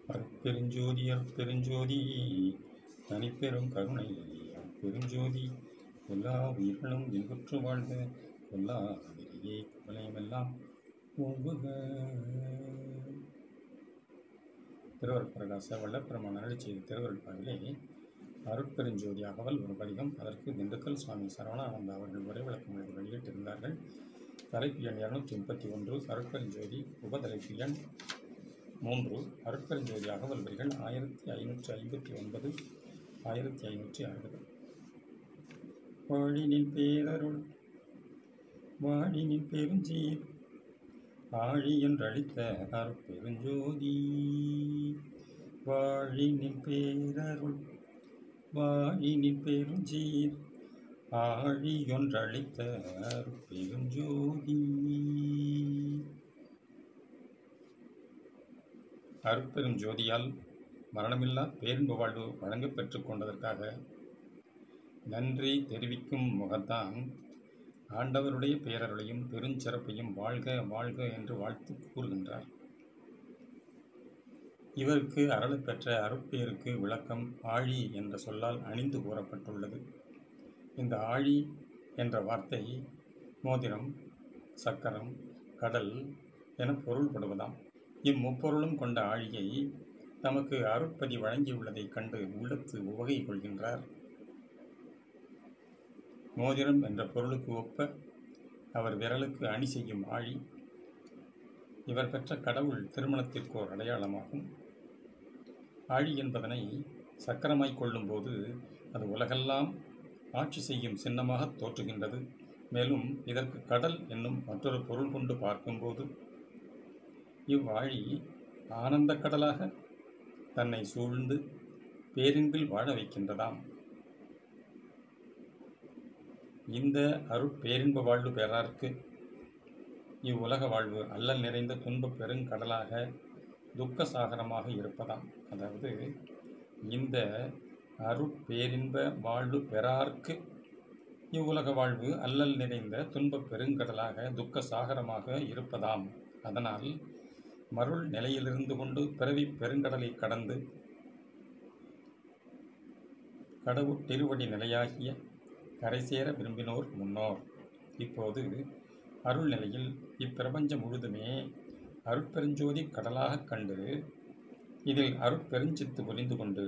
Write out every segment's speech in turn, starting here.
அருட்பெருஞ்சோதி அருட்பெருஞ்சோதி தனிப்பெரும் கருணை அருட்பெருஞ்சோதி எல்லா உயிர்களும் இன்புற்று வாழ்க எல்லா விரியே குவலையுமெல்லாம் ஓங்குக திருவருட் பிரகாச வல்லப்பெருமான அருளி செய்த திருவருட் பாவிலே அருட்பெருஞ்சோதி அகவல் ஒரு பதிகம் அதற்கு திண்டுக்கல் சுவாமி சரவணானந்தா அவர்கள் உரை விளக்கம் எழுதி வெளியிட்டிருந்தார்கள் தலைப்பு எண் இருநூற்றி முப்பத்தி ஒன்று அருட்பெருஞ்சோதி உபதலைப்பு எண் மூன்று அருட்பெருஞ்சோதி அகவல் வரிகள் ஆயிரத்தி ஐநூற்றி ஐம்பத்தி ஒன்பது ஆயிரத்தி ஐநூற்றி அறுபது வாழினின் பேரருள் வாழினின் பெருஞ்சீர் ஆழி என்றழித்த அருட்பெருஞ்சோதி வாழினின் பேரருள் வாழினின் பெருஞ்சீர் ஆழி ஒன்றழித்த அருட்பெருஞ்சோதி அருட்பெரும் ஜோதியால் மரணமில்லா பேரின்ப வாழ்வு வழங்கப் பெற்றுக் கொண்டதற்காக நன்றி தெரிவிக்கும் முகத்தான் ஆண்டவருடைய பேரருளையும் பெருஞ்சிறப்பையும் வாழ்க வாழ்க என்று வாழ்த்து கூறுகின்றார் இவருக்கு அருளப் பெற்ற அருட்பேருக்கு விளக்கம் ஆழி என்ற சொல்லால் அணிந்து கூறப்பட்டுள்ளது இந்த ஆழி என்ற வார்த்தை மோதிரம் சக்கரம் கடல் என பொருள்படுவதாம் இம்முப்பொருளும் கொண்ட ஆழியை தமக்கு அருட்பதி வழங்கியுள்ளதைக் கண்டு உள்ளத்து உவகை கொள்கின்றார் மோதிரம் என்ற பொருளுக்கு ஒப்ப அவர் விரலுக்கு அணி செய்யும் ஆழி இவர் பெற்ற கடவுள் திருமணத்திற்கு ஒரு அடையாளமாகும் ஆழி என்பதனை சக்கரமாய் கொள்ளும்போது அது உலகெல்லாம் ஆட்சி செய்யும் சின்னமாக தோற்றுகின்றது மேலும் இதற்கு கடல் என்னும் மற்றொரு பொருள் கொண்டு பார்க்கும்போது இவ்வாழி ஆனந்த கடலாக தன்னை சூழ்ந்து பேரின்பில் வாழ வைக்கின்றதாம் இந்த அருட்பேரின்ப வாழ்வு பெறார்க்கு இவ்வுலக வாழ்வு அல்லல் நிறைந்த துன்பப் பெருங்கடலாக துக்க சாகரமாக இருப்பதாம் அதாவது இந்த அருட்பேரின்ப வாழ்வு பெறார்க்கு இவ்வுலக வாழ்வு அல்லல் நிறைந்த துன்பப் பெருங்கடலாக துக்க சாகரமாக இருப்பதாம் அதனால் மருள் நிலையிலிருந்து கொண்டு பிறவி பெருங்கடலை கடந்து கடவுட் திருவடி நிலையாகிய கரை சேர விரும்பினோர் முன்னோர் இப்போது அருள் நிலையில் இப்பிரபஞ்சம் முழுதுமே அருட்பெருஞ்சோதி கடலாகக் கண்டு இதில் அருட்பெருஞ்சித்து பொலிந்து கொண்டு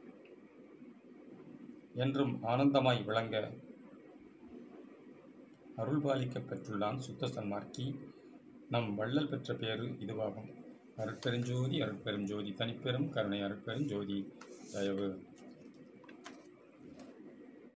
என்றும் ஆனந்தமாய் விளங்க அருள்பாலிக்கப் பெற்றுள்ளான் சுத்த சன்மார்க்கி நம் வள்ளல் பெற்ற பேரு இதுவாகும் அருட்பெருஞ்சோதி அருட்பெருஞ்சோதி தனிப்பெரும் கருணை அருட்பெருஞ்சோதி தயவு